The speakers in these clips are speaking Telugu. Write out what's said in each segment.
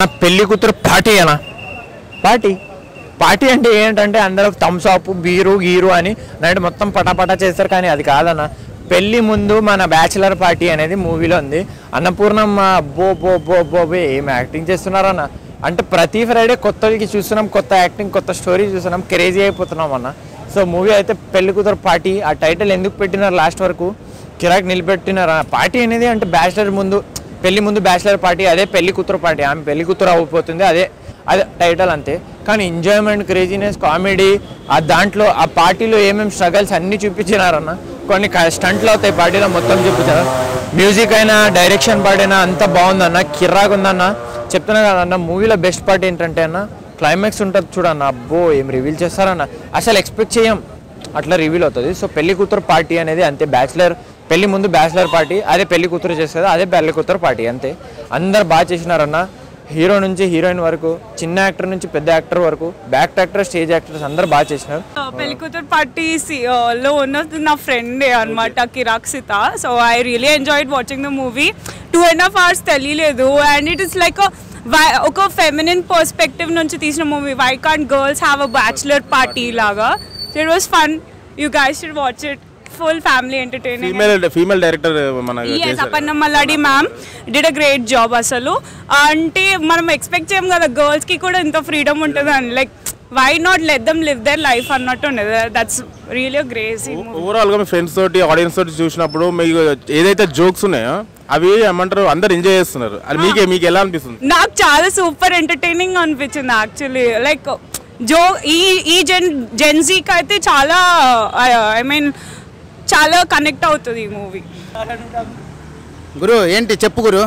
నా పెళ్లి కూతురు పార్టీ అనా పార్టీ పార్టీ అంటే ఏంటంటే అందరూ థమ్స్ అప్ బీరు గీరు అని నైట్ మొత్తం పటాపటా చేస్తారు కానీ అది కాదన్న పెళ్లి ముందు మన బ్యాచిలర్ పార్టీ అనేది మూవీలో ఉంది అన్నపూర్ణమ్మ బో బో బో బో బో ఏం యాక్టింగ్ చేస్తున్నారన్న అంటే ప్రతి ఫ్రైడే కొత్తకి చూస్తున్నాం కొత్త యాక్టింగ్ కొత్త స్టోరీ చూస్తున్నాం క్రేజీ అయిపోతున్నాం అన్న సో మూవీ అయితే పెళ్లి కూతురు పార్టీ ఆ టైటిల్ ఎందుకు పెట్టినారు లాస్ట్ వరకు కిరాక్ నిలబెట్టినారు పార్టీ అనేది అంటే బ్యాచిలర్ ముందు పెళ్లి ముందు బ్యాచిలర్ పార్టీ అదే పెళ్లి కూతురు పార్టీ ఆమె పెళ్లి కూతురు అయిపోతుంది అదే అదే టైటిల్ అంతే కానీ ఎంజాయ్మెంట్ క్రేజీనెస్ కామెడీ ఆ దాంట్లో ఆ పార్టీలో ఏమేమి స్ట్రగల్స్ అన్ని చూపించినారన్న కొన్ని స్టంట్లు అవుతాయి పార్టీలో మొత్తం చూపించారు మ్యూజిక్ అయినా డైరెక్షన్ పార్ట్ అయినా అంత బాగుందన్న కిర్రాక్ ఉందన్న చెప్తున్నా కదన్న మూవీలో బెస్ట్ పార్ట్ ఏంటంటే అన్న క్లైమాక్స్ ఉంటుంది చూడన్న అబ్బో ఏం రివీల్ చేస్తారన్న అసలు ఎక్స్పెక్ట్ చేయం అట్లా రివీల్ అవుతుంది సో పెళ్లి కూతురు పార్టీ అనేది అంతే బ్యాచిలర్ పెళ్లి ముందు బ్యాచిలర్ పార్టీ అదే పెళ్లి కూతురు చేస్తుంది అదే పెళ్లి కూతురు పార్టీ అంతే అందరు బాగా చేసినారన్న హీరో నుంచి హీరోయిన్ వరకు చిన్న యాక్టర్ నుంచి పెద్ద యాక్టర్ వరకు బ్యాక్ యాక్టర్ స్టేజ్ యాక్టర్స్ అందరు బాగా చేసినారు పెళ్లి కూతురు పార్టీ లో ఉన్నది నా ఫ్రెండ్ అనమాట కిరాక్సిత so I really enjoyed watching the movie two and half hours తెలియలేదు అండ్ ఇట్ ఇస్ లైక్ ఒక ఫెమినిన్ పర్స్పెక్టివ్ నుంచి తీసిన movie why can't girls have a bachelor party లాగా so it was fun you guys should watch it full family entertaining female female director మన S Aparna Malladi ma'am did a great job అసలు అంటే మనం ఎక్స్పెక్ట్ చేయం కదా గర్ల్స్ కి కూడా ఇంత ఫ్రీడమ్ ఉంటుంది అని like why not let them live their life అన్నట్టు ఉండేది దట్స్ రియలీ గ్రేసీ ఓవరాల్ గా మీ ఫ్రెండ్స్ తోటి ఆడియన్స్ తోటి చూసినప్పుడు మీకు ఏదైతే జోక్స్ ఉన్నాయో అవి ఏమంటారు అందరు ఎంజాయ్ చేస్తున్నారు అది మీకే మీకు ఎలా అనిపిస్తుంది నాకు చాలా సూపర్ ఎంటర్టైనింగ్ అనిపించింది యాక్చువల్లీ లైక్ జో ఈ ఈ జెన్ జెన్జీకి అయితే చాలా ఐ మీన్ చాలా కనెక్ట్ అవుతుంది ఈ మూవీ గురు ఏంటి చెప్పు గురు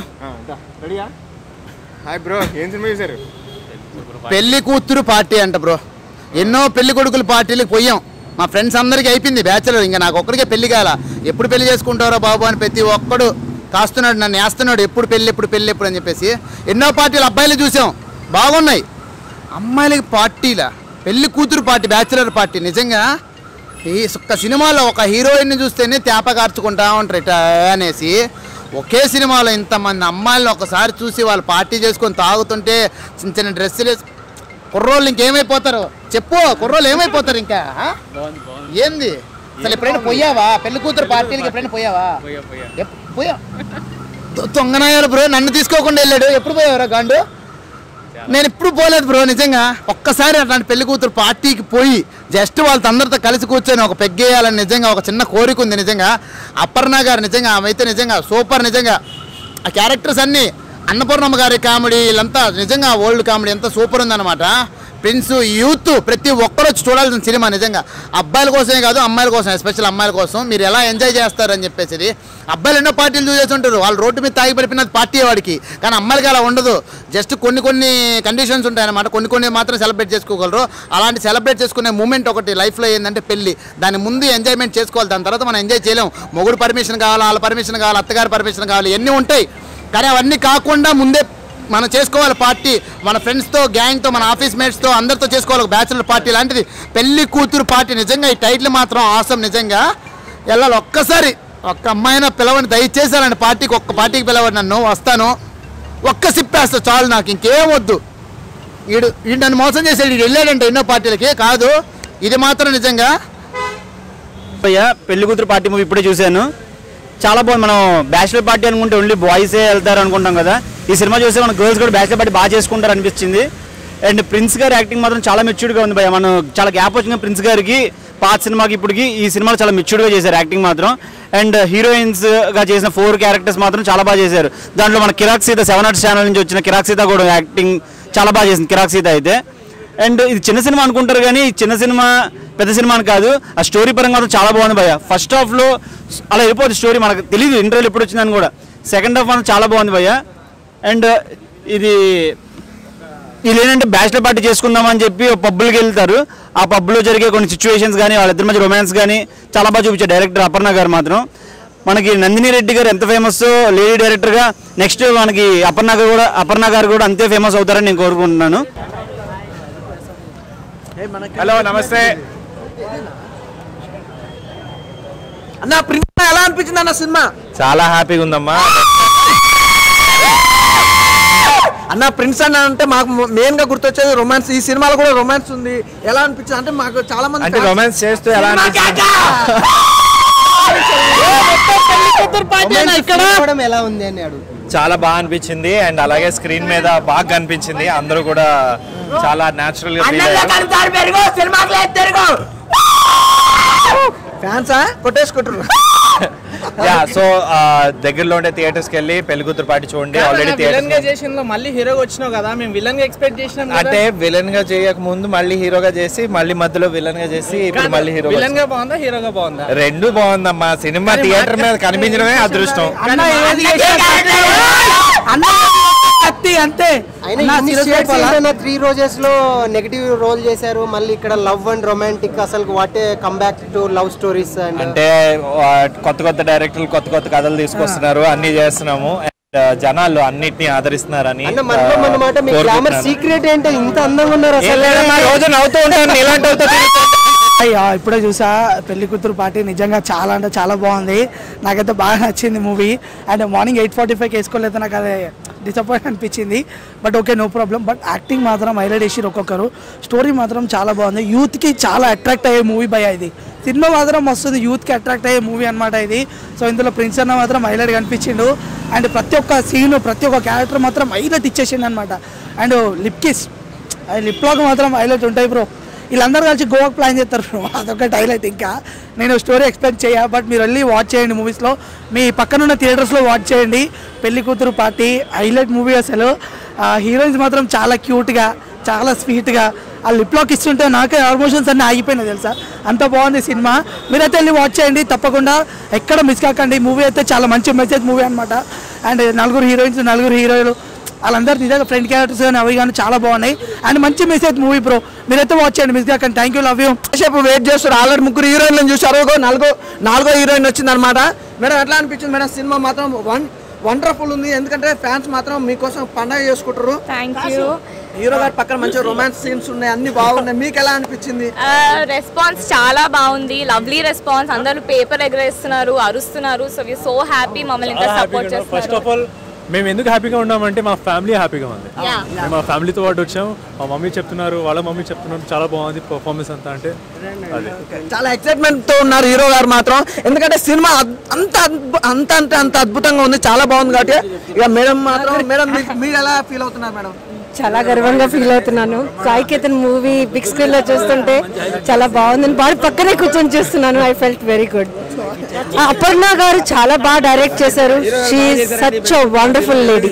హాయ్ బ్రో ఏం సినిమా చూసారు పెళ్లి కూతురు పార్టీ అంట బ్రో ఎన్నో పెళ్లి కొడుకుల పార్టీలకు పోయాం మా ఫ్రెండ్స్ అందరికీ అయిపోయింది బ్యాచులర్ ఇంకా నాకు ఒక్కడికే పెళ్లి కాల ఎప్పుడు పెళ్లి చేసుకుంటారో బాబు అని ప్రతి ఒక్కడు కాస్తున్నాడు నన్ను వేస్తున్నాడు ఎప్పుడు పెళ్ళి ఎప్పుడు పెళ్ళి ఎప్పుడు అని చెప్పేసి ఎన్నో పార్టీలు అబ్బాయిలు చూసాం బాగున్నాయి అమ్మాయిలకి పార్టీలా పెళ్లి కూతురు పార్టీ బ్యాచులర్ పార్టీ నిజంగా ఈ ఒక్క సినిమాలో ఒక హీరోయిన్ని చూస్తేనే తేప కార్చుకుంటా ఉంటారు ఇట్లా అనేసి ఒకే సినిమాలో ఇంతమంది అమ్మాయిలను ఒకసారి చూసి వాళ్ళు పార్టీ చేసుకొని తాగుతుంటే చిన్న చిన్న డ్రెస్సులు వేసి కుర్రోళ్ళు ఇంకేమైపోతారు చెప్పు కుర్రోళ్ళు ఏమైపోతారు ఇంకా ఆ? ఏంది అసలు ఎప్పుడైనా పోయావా పెళ్లి కూతురు పార్టీలకి ఎప్పుడైనా పోయావా ఎప్- పోయా దొ- దొంగనాయాలు బ్రో నన్ను తీసుకోకుండా వెళ్ళాడు ఎప్పుడు పోయావరా గాండు నేను ఎప్పుడు పోలేదు బ్రో నిజంగా ఒక్కసారి అట్లాంటి పెళ్లి కూతురు పార్టీకి పోయి జస్ట్ వాళ్ళతో అందరితో కలిసి కూర్చొని ఒక పెగ్గేయాలని నిజంగా ఒక చిన్న కోరిక ఉంది నిజంగా అపర్ణ గారు నిజంగా ఆమె అయితే నిజంగా సూపర్ నిజంగా ఆ క్యారెక్టర్స్ అన్నీ అన్నపూర్ణమ్మ గారి కామెడీ వీళ్ళంతా నిజంగా ఓల్డ్ కామెడీ ఎంత సూపర్ ఉందన్నమాట ప్రిన్స్ యూత్ ప్రతి ఒక్కరు వచ్చి చూడాల్సిన సినిమా నిజంగా అబ్బాయిల కోసమే కాదు అమ్మాయిల కోసం ఎస్పెషల్ అమ్మాయిల కోసం మీరు ఎలా ఎంజాయ్ చేస్తారని చెప్పేసి అబ్బాయిలు ఎన్నో పార్టీలు చూసేసి ఉంటారు వాళ్ళు రోడ్డు మీద తాగి పడిపోయినది పార్టీ వాడికి కానీ అమ్మాయిలకి అలా ఉండదు జస్ట్ కొన్ని కొన్ని కండిషన్స్ ఉంటాయి అన్నమాట కొన్ని కొన్ని మాత్రం సెలబ్రేట్ చేసుకోగలరు అలాంటి సెలబ్రేట్ చేసుకునే మూమెంట్ ఒకటి లైఫ్లో ఏంటంటే పెళ్లి దాని ముందు ఎంజాయ్మెంట్ చేసుకోవాలి దాని తర్వాత మనం ఎంజాయ్ చేయలేం మొగుడు పర్మిషన్ కావాలి వాళ్ళ పర్మిషన్ కావాలి అత్తగారి పర్మిషన్ కావాలి ఎన్ని ఉంటాయి కానీ అవన్నీ కాకుండా ముందే మనం చేసుకోవాలి పార్టీ మన ఫ్రెండ్స్తో గ్యాంగ్తో మన ఆఫీస్ మేట్స్తో అందరితో చేసుకోవాలి ఒక బ్యాచులర్ పార్టీ లాంటిది పెళ్లి కూతురు పార్టీ నిజంగా ఈ టైటిల్ మాత్రం ఆసం నిజంగా వెళ్ళాలి ఒక్కసారి ఒక్క అమ్మాయినా పిలవండి దయచేసి అలాంటి పార్టీకి ఒక్క పార్టీకి పిలవండి నన్ను వస్తాను ఒక్క సిప్ వేస్తా చాలు నాకు ఇంకేం వద్దు వీడు వీడు నన్ను మోసం చేసాడు వీడు వెళ్ళాడంటే ఎన్నో పార్టీలకి కాదు ఇది మాత్రం నిజంగా అయ్యా పెళ్లి కూతురు పార్టీ మూవీ ఇప్పుడే చూశాను చాలా బాగుంది మనం బ్యాచిలర్ పార్టీ అనుకుంటే ఓన్లీ బాయ్సే వెళ్తారు అనుకుంటాం కదా ఈ సినిమా చూస్తే మన గర్ల్స్ కూడా బ్యాచిలర్ పార్టీ బాగా చేసుకుంటారు అనిపించింది అండ్ ప్రిన్స్ గారి యాక్టింగ్ మాత్రం చాలా మెచ్యూర్డ్గా ఉంది భయ మనం చాలా గ్యాప్ వచ్చింది ప్రిన్స్ గారికి పాత సినిమాకి ఇప్పటికి ఈ సినిమాలో చాలా మెచ్యూర్డ్గా చేశారు యాక్టింగ్ మాత్రం అండ్ హీరోయిన్స్ గా చేసిన ఫోర్ క్యారెక్టర్స్ మాత్రం చాలా బాగా చేశారు దాంట్లో మన కిరాక్ సీత సెవెన్ ఆర్ట్స్ ఛానల్ నుంచి వచ్చిన కిరాక్ సీత కూడా యాక్టింగ్ చాలా బాగా చేసింది కిరాక్ సీత అయితే అండ్ ఇది చిన్న సినిమా అనుకుంటారు కానీ ఈ చిన్న సినిమా పెద్ద సినిమా అని కాదు ఆ స్టోరీ పరంగా మాత్రం చాలా బాగుంది భయ్య ఫస్ట్ హాఫ్లో అలా వెళ్ళిపోతుంది స్టోరీ మనకు తెలియదు ఇంటర్వ్యూలు ఎప్పుడు వచ్చిందని కూడా సెకండ్ హాఫ్ మాత్రం చాలా బాగుంది భయ్య అండ్ ఇది ఇది ఏంటంటే బ్యాచిలర్ పార్టీ చేసుకుందామని చెప్పి పబ్బులకి వెళ్తారు ఆ పబ్లో జరిగే కొన్ని సిచ్యువేషన్స్ కానీ వాళ్ళిద్దరి మధ్య రొమాన్స్ కానీ చాలా బాగా చూపించారు డైరెక్టర్ అపర్ణ గారు మాత్రం మనకి నందిని రెడ్డి గారు ఎంత ఫేమస్ లేడీ డైరెక్టర్గా నెక్స్ట్ మనకి అపర్ణ గారు కూడా అపర్ణ గారు కూడా అంతే ఫేమస్ అవుతారని నేను కోరుకుంటున్నాను హలో నమస్తే అన్న ప్రిన్స్ ఎలా అనిపించింది అన్న సినిమా చాలా హ్యాపీగా ఉందమ్మా అన్న ప్రిన్స్ అన్న అంటే మాకు మెయిన్ గా గుర్తొచ్చేది రొమాన్స్ ఈ సినిమాలో కూడా రొమాన్స్ ఉంది ఎలా అనిపించింది అంటే మాకు చాలా మంది అంటే fans- రొమాన్స్ చేస్తూ ఎలా అనిపించింది తీసుకోవడం ఎలా ఉంది అని అడుగు చాలా బాగా అనిపించింది అండ్ అలాగే స్క్రీన్ మీద బాగా కనిపించింది అందరూ కూడా చాలా న్యాచురల్ గా ఫీల్ అయ్యారు ఫ్యాన్సా కొట్టేసుకుంటారు యా సో దగ్గరలో ఉండే థియేటర్స్ కి వెళ్ళి పెళ్లి కూతురు పాటి చూడండి ఆల్రెడీ విలన్ గా థియేటర్ చేసిన మళ్ళీ హీరోగా వచ్చినావు కదా మేము విలన్ గా ఎక్స్పెక్ట్ చేసినాం కదా. అంటే విలన్ గా చేయక ముందు మళ్ళీ హీరోగా చేసి మళ్ళీ మధ్యలో విలన్ గా చేసి ఇప్పుడు మళ్ళీ హీరో విలన్ గా బాగుందా హీరోగా బాగుందా రెండు బాగుందమ్మా సినిమా థియేటర్ మీద కనిపించడమే అదృష్టం అన్న ఏది అన్న కత్తి అంతే అయినా అన్న, ఇన్ని serious shades చెప్పాలా? ఏంటన్నా త్రీ రోజెస్ లో నెగటివ్ రోల్ చేశారు మళ్ళీ ఇక్కడ లవ్ అండ్ రొమాంటిక్ అసలు what a come back to love stories and అంటే ఆ, కొత్త కొత్త డైరెక్టర్లు కొత్త కొత్త కథలు తీసుకొస్తున్నారు అన్ని చేస్తున్నాము అండ్ జనాలు అన్నిటిని ఆదరిస్తున్నారని అన్న మనలో మన మాట మీ గ్లామర్ సీక్రెట్ ఏంటో ఇంత అందంగా ఉన్నారు ఏం లేదమ్మా, అసలు రోజు నవ్వుతూ ఉంటాను ఇలాంటి అవుతా అయ్యా ఇప్పుడే చూసా పెళ్లి కూతురు పార్టీ నిజంగా చాలా అంటే చాలా బాగుంది నాకైతే బాగా నచ్చింది movie and morning eight forty ఫైవ్కి వేసుకోలేదు నాకు అదే డిసప్పాయింట్ అనిపించింది but okay no problem but acting మాత్రం హైలైట్ చేసి ఒక్కొక్కరు స్టోరీ మాత్రం చాలా బాగుంది యూత్కి చాలా అట్రాక్ట్ అయ్యే మూవీ భయ ఇది సినిమా మాత్రం వస్తుంది యూత్కి అట్రాక్ట్ అయ్యే మూవీ అనమాట ఇది సో ఇందులో ప్రిన్స్ అన్న మాత్రం హైలైట్ కనిపించిండు అండ్ ప్రతి ఒక్క సీన్ ప్రతి ఒక్క క్యారెక్టర్ మాత్రం హైలైట్ ఇచ్చేసిండు అనమాట and lip kiss lip lock మాత్రం హైలైట్ ఉంటాయి బ్రో వీళ్ళందరూ కలిసి గోవాకి ప్లాన్ చేస్తారు బ్రో అదొక హైలైట్ ఇంకా నేను స్టోరీ ఎక్స్పెక్ట్ చేయ బట్ మీరు వెళ్ళి వాచ్ చేయండి మూవీస్లో మీ పక్కనున్న థియేటర్స్లో వాచ్ చేయండి Pelli Kuthuru party highlight movie అసలు హీరోయిన్స్ మాత్రం చాలా క్యూట్గా చాలా స్వీట్గా ఆ లిప్ లాక్ ఇస్తుంటే నాకే ఆల్మోషన్స్ అన్నీ ఆగిపోయినాయి తెలుసా అంత బాగుంది సినిమా మీరైతే వెళ్ళి వాచ్ చేయండి తప్పకుండా ఎక్కడ మిస్ కాకండి మూవీ అయితే చాలా మంచి మెసేజ్ మూవీ అనమాట అండ్ నలుగురు హీరోయిన్స్ నలుగురు హీరోలు వాళ్ళందరూ నిజంగా ఫ్రెండ్ క్యారెక్టర్స్ కానీ అవి కానీ చాలా బాగున్నాయి అండ్ మంచి మెసేజ్ మూవీ బ్రో మీరైతే వాచ్ చేయండి మిస్ కాకండి థ్యాంక్ యూ లవ్ యూ సేపు వెయిట్ చేస్తారు ఆల్రెడీ ముగ్గురు హీరోయిన్లను చూసారు ఒక నాలుగో నాలుగో హీరోయిన్ వచ్చింది అనమాట మేడం ఎట్లా అనిపించింది మేడం సినిమా మాత్రం వన్ వండర్ఫుల్ ఉంది ఎందుకంటే ఫ్యాన్స్ మాత్రం మీకోసం పండగ చేసుకుంటారు థ్యాంక్ యూ హీరో గారి పక్కన మంచి రొమాన్స్ సీన్స్ ఉన్నాయి అన్ని బాగున్నాయి మీకు ఎలా అనిపించింది రెస్పాన్స్ చాలా బాగుంది లవ్లీ రెస్పాన్స్ అందరూ పేపర్ ఎగరేస్తున్నారు అరుస్తున్నారు సో వి సో హ్యాపీ మమ్మల్ని ఇంత సపోర్ట్ ఫస్ట్ చేస్తున్నారు ఆఫ్ ఆల్ మేము ఎందుకు హ్యాపీగా ఉన్నామంటే మా ఫ్యామిలీ హ్యాపీగా ఉంది Yeah. మేము మా ఫ్యామిలీతో పాటు వచ్చాము మా మమ్మీ చెప్తున్నారు వాళ్ళ మమ్మీ చెప్తున్నారు చాలా బాగుంది పర్ఫార్మెన్స్ అంతా అంటే అది చాలా ఎక్సైట్మెంట్ తో ఉన్నారు హీరో గారు మాత్రం ఎందుకంటే సినిమా అద్- అంత అద్భు- అంత అంటే అంత అద్భుతంగా ఉంది చాలా బాగుంది కాబట్టి ఇక మేడం మాత్రం మేడం మీకు- మీరు ఎలా ఫీల్ అవుతున్నారు మేడం చాలా గర్వంగా ఫీల్ అవుతున్నాను Sai Ketan movie big screen లో చూస్తుంటే చాలా బాగుంది బాడీ పక్కనే కూర్చొని చూస్తున్నాను I felt very good Aparna గారు చాలా బాగా డైరెక్ట్ చేశారు she such wonderful lady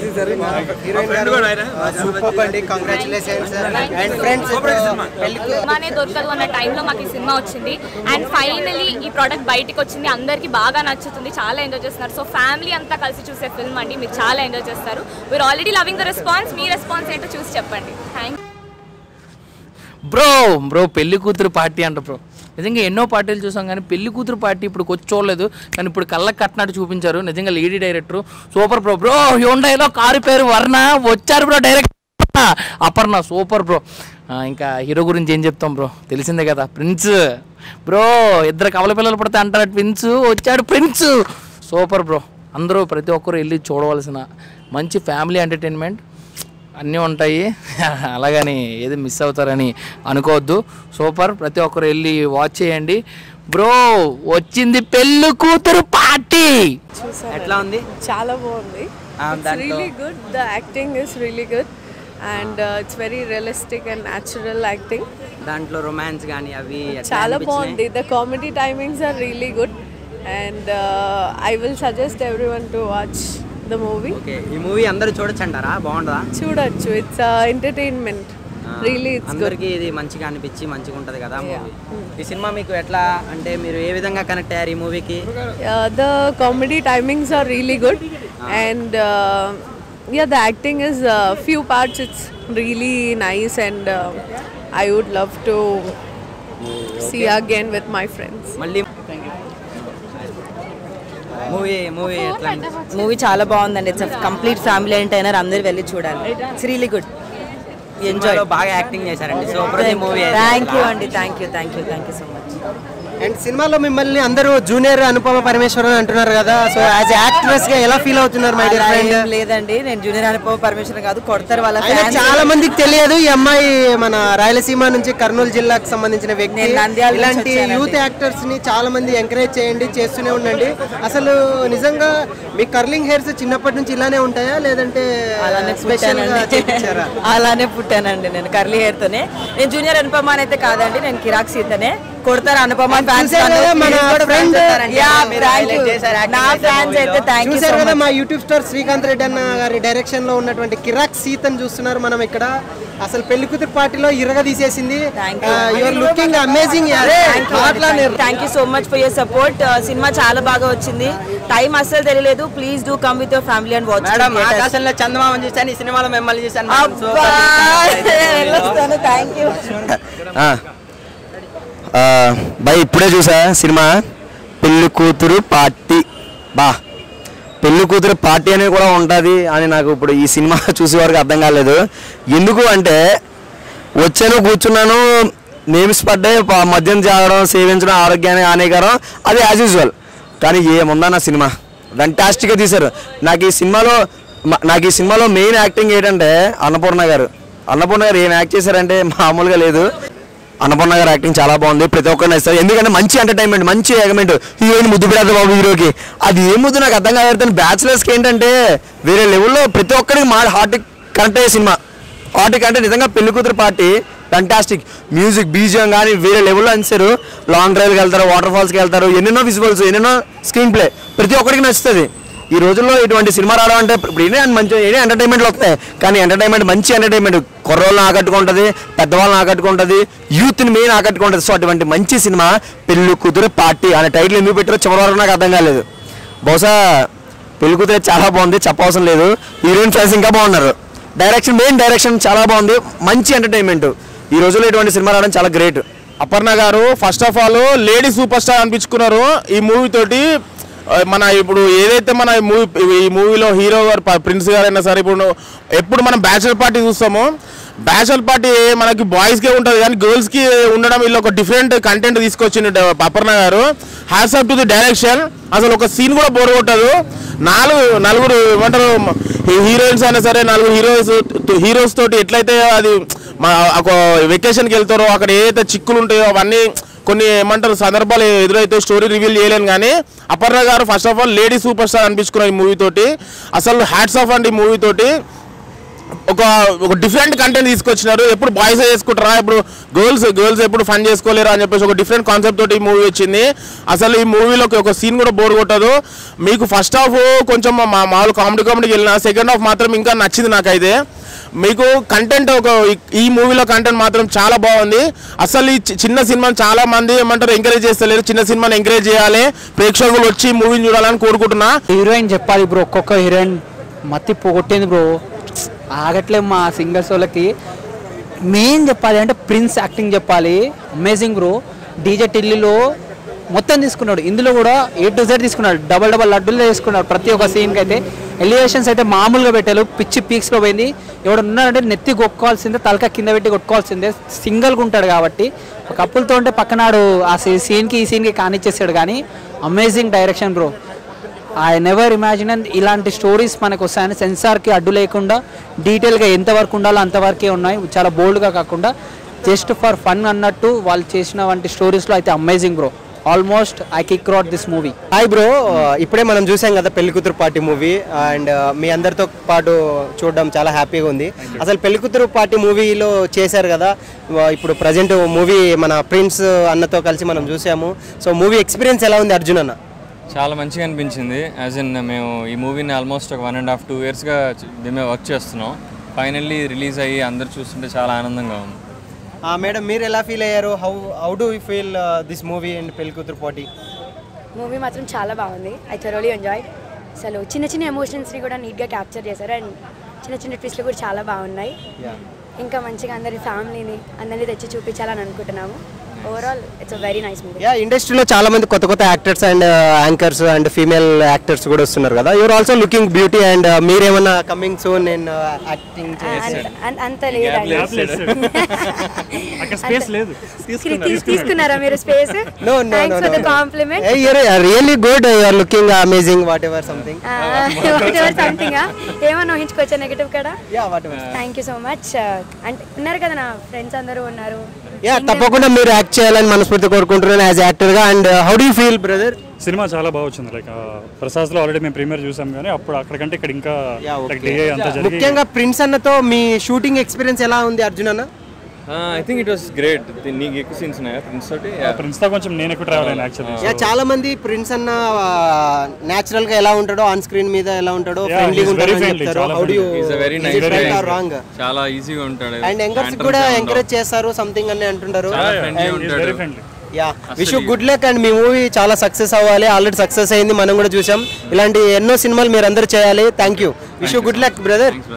super అండి కంగ్రాచులేషన్స్ అండ్ ఫ్రెండ్స్ సినిమానే దొరకదు అన్న టైంలో మాకు ఈ సినిమా వచ్చింది అండ్ ఫైనలీ ఈ ప్రోడక్ట్ బయటికి వచ్చింది అందరికీ బాగా నచ్చుతుంది చాలా ఎంజాయ్ చేస్తున్నారు సో ఫ్యామిలీ అంతా కలిసి చూసే ఫిల్మ్ అండి మీరు చాలా ఎంజాయ్ చేస్తారు వీరు ఆల్రెడీ లవింగ్ ద రెస్పాన్స్ మీ రెస్పాన్స్ ఏంటో చూసి చెప్పండి థ్యాంక్ బ్రో బ్రో పెళ్లి కూతురు పార్టీ అంట బ్రో నిజంగా ఎన్నో పార్టీలు చూసాం కానీ పెళ్లి కూతురు పార్టీ ఇప్పుడు వచ్చి చూడలేదు కానీ ఇప్పుడు కళ్ళకి కట్టినట్టు చూపించారు నిజంగా lady director super bro bro హ్యూండైలో కారు పేరు వర్ణ వచ్చారు bro direct Aparna super bro ఇంకా హీరో గురించి ఏం చెప్తాం బ్రో తెలిసిందే కదా ప్రిన్స్ బ్రో ఇద్దరు కవల పిల్లలు పడితే అంటారు ప్రిన్స్ వచ్చాడు ప్రిన్స్ సూపర్ బ్రో అందరూ ప్రతి ఒక్కరు వెళ్ళి చూడవలసిన మంచి ఫ్యామిలీ ఎంటర్టైన్మెంట్ అన్నీ ఉంటాయి అలాగని ఏది మిస్ అవుతారని అనుకోవద్దు సూపర్ ప్రతి ఒక్కరు వెళ్ళి వాచ్ చేయండి బ్రో వచ్చింది పెళ్ళి కూతురు పార్టీ ఎట్లా ఉంది చాలా బాగుంది really good the acting is really good and it's very realistic and natural acting దాంట్లో రొమాన్స్ కానీ అవి చాలా బాగుంది the comedy timings are really good and I will suggest everyone to watch the movie okay ఈ మూవీ అందరూ చూడొచ్చు అంటారా బాగుంటుందా చూడొచ్చు it's entertainment really it's good అందరికీ ఇది మంచిగా అనిపించి మంచిగా ఉంటది కదా మూవీ ఈ సినిమా మీకు ఎట్లా అంటే మీరు ఏ విధంగా కనెక్ట్ అయ్యారు ఈ మూవీకి uh, the comedy timings are really good and uh, yeah the acting is uh, few parts it's really nice and uh, i would love to see again with my friends మళ్ళీ మూవీ మూవీ ఎట్లా మూవీ చాలా బాగుందండి ఇట్స్ కంప్లీట్ ఫ్యామిలీ ఎంటైనర్ అందరు వెళ్ళి చూడాలి ఇట్స్ రియలీ గుడ్ ఎంజాయ్ బాగా యాక్టింగ్ చేశారండి సూపర్ మూవీ థ్యాంక్ యూ అండి thank you thank you thank you so much and సినిమాలో మిమ్మల్ని అందరూ జూనియర్ అనుపమ పరమేశ్వరన్ అంటున్నారు కదా సో యాజ్ యాక్ట్రెస్ గా ఎలా ఫీల్ అవుతున్నారు మై డియర్ అలా ఫ్రెండ్ ఏం లేదండి నేను జూనియర్ అనుపమ పరమేశ్వరన్ కాదు కొడతారు వాళ్ళ అయినా fans. చాలా మందికి తెలియదు ఈ అమ్మాయి మన రాయలసీమ నుంచి కర్నూలు జిల్లాకు సంబంధించిన వ్యక్తి నేను నంద్యాల నుంచి ఇలాంటి వచ్చానండి. యూత్ యాక్టర్స్ ని చాలా మంది ఎంకరేజ్ చేయండి చేస్తూనే ఉండండి అసలు నిజంగా మీ కర్లింగ్ హెయిర్స్ చిన్నప్పటి నుంచి ఇలానే ఉంటాయా లేదంటే అలానే స్పెషల్ గా పుట్టానండి చేయించారా అలానే పుట్టానండి నేను కర్లీ హెయిర్ తోనే నేను జూనియర్ అనుపమ అని అయితే కాదండి నేను కిరాక్ సీతనే కొడతారు అనుపమ ఫ్యాన్స్ చూశారు కదా మన friend- నా ఫ్యాన్స్ అయితే థ్యాంక్ యూ చూసారు కదా మా యూట్యూబ్ స్టార్ శ్రీకాంత్ రెడ్డి అన్న గారి డైరెక్షన్ లో ఉన్నటువంటి కిరాక్ సీతను చూస్తున్నారు మనం ఇక్కడ అసలు పెళ్లి కూతురు పార్టీలో ఇరగ తీసేసింది your looking amazing thank you so much for your support సినిమా చాలా బాగా వచ్చింది టైం అస్సలు తెలియలేదు please do come with your family and watch madam ఆకాశంలో చందమామ చూశాను ఈ సినిమాలో మిమ్మల్ని చూశాను madam. Super thank you bye ఇప్పుడే చూసా సినిమా పెళ్లి కూతురు పార్టీ బా పెళ్లి కూతురు పార్టీ అనేది కూడా ఉంటుంది అని నాకు ఇప్పుడు ఈ సినిమా చూసే వరకు అర్థం కాలేదు ఎందుకు అంటే వచ్చాను కూర్చున్నాను నేమ్స్ పడ్డాయి ప- మద్యం తాగడం సేవించడం ఆరోగ్యానికి హానికరం అది యాజ్ యూజువల్ కానీ ఏముందన్న సినిమా ఫంటాస్టిక్గా తీశారు నాకు ఈ సినిమాలో మ- నాకు ఈ సినిమాలో మెయిన్ యాక్టింగ్ ఏంటంటే అన్నపూర్ణ గారు అన్నపూర్ణ గారు ఏం యాక్ట్ చేశారంటే మామూలుగా లేదు అన్నపూర్ణ గారు యాక్టింగ్ చాలా బాగుంది ప్రతి ఒక్కరు నచ్చారు ఎందుకంటే మంచి ఎంటర్టైన్మెంట్ మంచి ఎగమెంట్ హీరోయిన్ ముద్దు పెడతా బాబు హీరోకి అది ఏం ముద్దు నాకు అర్థం కాదు బ్యాచులర్స్కి ఏంటంటే వేరే లెవెల్లో ప్రతి ఒక్కరికి మా హార్ట్ కనెక్ట్ అయ్యే సినిమా హార్ట్ అంటే నిజంగా పెళ్లి Kuthuru party fantastic music BGM కానీ వేరే లెవెల్లో అందిస్తారు లాంగ్ డ్రైవ్కి వెళ్తారు వాటర్ ఫాల్స్కి వెళ్తారు ఎన్నెన్నో విజువల్స్ ఎన్నెన్నో స్క్రీన్ ప్లే ప్రతి ఒక్కరికి నచ్చుతుంది ఈ రోజుల్లో ఇటువంటి సినిమా రావడం అంటే ఇప్పుడు ఇదే మంచి ఇదే ఎంటర్టైన్మెంట్లు వస్తాయి కానీ ఎంటర్టైన్మెంట్ మంచి ఎంటర్టైన్మెంట్ కుర్రోళ్ళని ఆకట్టుకుంటుంది పెద్దవాళ్ళని ఆకట్టుకుంటుంది యూత్ని మెయిన్ ఆకట్టుకుంటుంది సో అటువంటి మంచి సినిమా పెళ్లి కూతురు పార్టీ అనే టైటిల్ ఎందుకు పెట్టారో చివరి వరకు నాకు అర్థం కాలేదు బహుశా పెళ్లి కూతురు అయితే చాలా బాగుంది చెప్పవసరం లేదు హీరోయిన్ ఫ్రెండ్స్ ఇంకా బాగున్నారు డైరెక్షన్ మెయిన్ డైరెక్షన్ చాలా బాగుంది మంచి ఎంటర్టైన్మెంట్ ఈ రోజుల్లో ఇటువంటి సినిమా రావడం చాలా గ్రేట్ అపర్ణ గారు first of all lady super star అనిపించుకున్నారు ఈ మూవీ తోటి ఆ, మన ఇప్పుడు ఏదైతే మన ఈ మూవీ ఈ మూవీలో హీరో గారు ప- ప్రిన్స్ గారు అయినా సరే ఇప్పుడు ఎప్పుడు మనం బ్యాచులర్ పార్టీ చూస్తామో బ్యాచులర్ పార్టీ మనకి బాయ్స్కే ఉంటుంది కానీ గర్ల్స్కి ఉండడం వీళ్ళు ఒక డిఫరెంట్ కంటెంట్ తీసుకొచ్చిండు డ- అపర్ణ గారు has up to the direction అసలు ఒక సీన్ కూడా బోర్ కొట్టదు నాలుగు నలుగురు ఏమంటారు హీరోయిన్స్ అయినా సరే నలుగురు హీరోస్ హీరోస్ తోటి ఎట్లయితే అది మా ఒక వెకేషన్కి వెళ్తారో అక్కడ ఏదైతే చిక్కులు ఉంటాయో అవన్నీ కొన్ని ఏమంటారు సందర్భాలు ఎదురైతే స్టోరీ రివీల్ చేయలేను కానీ అపర్ణ గారు first of all lady super star అనిపించుకున్నారు ఈ మూవీ తోటి అసలు హ్యాట్స్ ఆఫ్ అండి ఈ మూవీ తోటి ఒక ఒక డిఫరెంట్ కంటెంట్ తీసుకొచ్చినారు ఎప్పుడు బాయ్స్ చేసుకుంటారా ఇప్పుడు గర్ల్స్ గర్ల్స్ ఎప్పుడు ఫన్ చేసుకోలేరు అని చెప్పేసి ఒక డిఫరెంట్ కాన్సెప్ట్ తోటి ఈ మూవీ వచ్చింది అసలు ఈ మూవీలో ఒక సీన్ కూడా బోర్ కొట్టదు మీకు ఫస్ట్ హాఫ్ కొంచెం మా మామూలు కామెడీ కామెడీకి వెళ్ళిన సెకండ్ హాఫ్ మాత్రం ఇంకా నచ్చింది నాకైతే మీకు కంటెంట్ ఒక ఈ- ఈ మూవీలో కంటెంట్ మాత్రం చాలా బాగుంది అసలు ఈ చి- చిన్న సినిమాని చాలా మంది ఏమంటారు ఎంకరేజ్ చేస్తలేరు చిన్న సినిమాని ఎంకరేజ్ చేయాలి ప్రేక్షకులు వచ్చి మూవీని చూడాలని కోరుకుంటున్నా హీరోయిన్ చెప్పాలి బ్రో ఒక్కొక్క హీరోయిన్ మత్తి పోగొట్టింది బ్రో ఆగట్లేదు మా సింగర్స్ వాళ్ళకి మెయిన్ చెప్పాలి అంటే ప్రిన్స్ యాక్టింగ్ చెప్పాలి అమేజింగ్ బ్రో డీజే టిల్లీలో మొత్తం తీసుకున్నాడు ఇందులో కూడా ఏ టు జెడ్ తీసుకున్నాడు డబల్ డబల్ లడ్డూలు తీసుకున్నాడు ప్రతి ఒక్క సీన్కి అయితే ఎలివేషన్స్ అయితే మామూలుగా పెట్టారు పిచ్చి పీక్స్లో పోయింది ఎవడు ఉన్నాడంటే నెత్తి కొట్టుకోవాల్సిందే తలక కింద పెట్టి కొట్టుకోవాల్సిందే సింగిల్గా ఉంటాడు కాబట్టి ఒక కప్పులతో ఉంటే పక్కనాడు ఆ సీన్కి ఈ సీన్కి కానిచ్చేసాడు కానీ amazing direction bro I never imagine ఇలాంటి స్టోరీస్ మనకు వస్తాయని సెన్సార్కి అడ్డు లేకుండా డీటెయిల్గా ఎంతవరకు ఉండాలో అంతవరకే ఉన్నాయి చాలా బోల్డ్గా కాకుండా జస్ట్ ఫర్ ఫన్ అన్నట్టు వాళ్ళు చేసిన వంటి స్టోరీస్లో అయితే amazing bro almost I kick rat this movie hi bro ఇప్పుడే మనం చూసాం కదా పెళ్లి కూతురు పార్టీ మూవీ అండ్ మీ అందరితో పాటు చూడడం చాలా హ్యాపీగా ఉంది అసలు పెళ్లి కూతురు పార్టీ మూవీలో చేశారు కదా ఆ, ఇప్పుడు ప్రజెంట్ మూవీ మన ప్రిన్స్ అన్నతో కలిసి మనం చూసాము సో మూవీ ఎక్స్పీరియన్స్ ఎలా ఉంది అర్జున్ అన్న చాలా మంచిగా అనిపించింది యాజ్ ఇన్ మేము ఈ మూవీని ఆల్మోస్ట్ ఒక వన్ అండ్ హాఫ్ టూ ఇయర్స్గా దీని మీద వర్క్ చేస్తున్నాం ఫైనల్లీ రిలీజ్ అయ్యి అందరు చూస్తుంటే చాలా ఆనందంగా ఉంది మేడం మీరు ఎలా ఫీల్ అయ్యారు how how do you feel this movie and Pelli Kuthuru party movie మాత్రం చాలా బాగుంది ఐ థరోలీ ఎంజాయ్ అసలు చిన్న చిన్న ఎమోషన్స్ని కూడా నీట్గా క్యాప్చర్ చేశారు అండ్ చిన్న చిన్న ట్విస్ట్లు కూడా చాలా బాగున్నాయి ఇంకా మంచిగా అందరి ఫ్యామిలీని అందరినీ తెచ్చి చూపించాలని అనుకుంటున్నాము overall it's very nice movie yeah ఇండస్ట్రీలో చాలా మంది కొత్త కొత్త actors and anchors and female actors కూడా వస్తున్నారు కదా you are also looking beauty and మీరేమన్నా కమింగ్ సూన్ నేను యాక్టింగ్ అంత లేదండి అక్కడ స్పేస్ లేదు తీసు- తీసుకున్నారా మీరు space No, no, thanks no, for the no. Compliment really good you are looking amazing whatever something something ఏమన్నా ఊహించుకోవచ్చా నెగిటివ్ కదా yeah whatever thank you so much అంటే ఉన్నారు కదా నా ఫ్రెండ్స్ అందరూ ఉన్నారు యా తప్పకుండా మీరు యాక్ట్ చేయాలని మనస్ఫూర్తి కోరుకుంటున్నాను యాజ్ యాక్టర్గా and how do feel brother సినిమా చాలా బాగా వచ్చింది లైక్ ప్రసాద్లో ఆల్రెడీ మేము ప్రీమియర్ చూసాం కానీ అప్పుడు అక్కడికంటే ఇక్కడ ఇంకా లైక్ డిఏ అంతా జరిగి ముఖ్యంగా ప్రిన్స్ అన్నతో మీ షూటింగ్ ఎక్స్పీరియన్స్ ఎలా ఉంది అర్జున్ అన్న I think it was great నీకు ఎక్కువ సీన్స్ ఉన్నాయా ఫ్రెండ్స్ తోటి ప్రిన్స్ తో కొంచెం నేను ఎక్కువ ట్రావెల్ అయినా యాక్చువల్లీ యా చాలా మంది ప్రిన్స్ అన్న నేచురల్ గా ఎలా ఉంటాడో ఆన్ స్క్రీన్ మీద ఎలా ఉంటాడో Yeah, ఫ్రెండ్లీగా he's very ఉంటాడో అని friendly, చెప్తారు చాలా how do you friendly. He's a very nice guy. Wrong చాలా ఈజీగా ఉంటాడు అండ్ ఎంకర్స్ Tantrums కూడా ఏం ఉండవు. ఎంకరేజ్ చేస్తారు సంథింగ్ అని అంటుంటారు చాలా friendly ఉంటాడు. యా అసలు విష్ గుడ్ లక్ అండ్ మీ మూవీ చాలా సక్సెస్ అవ్వాలి ఆల్రెడీ సక్సెస్ అయింది మనం కూడా చూసాం ఇలాంటి ఎన్నో సినిమాలు మీరు అందరూ చేయాలి thank you wish good luck brother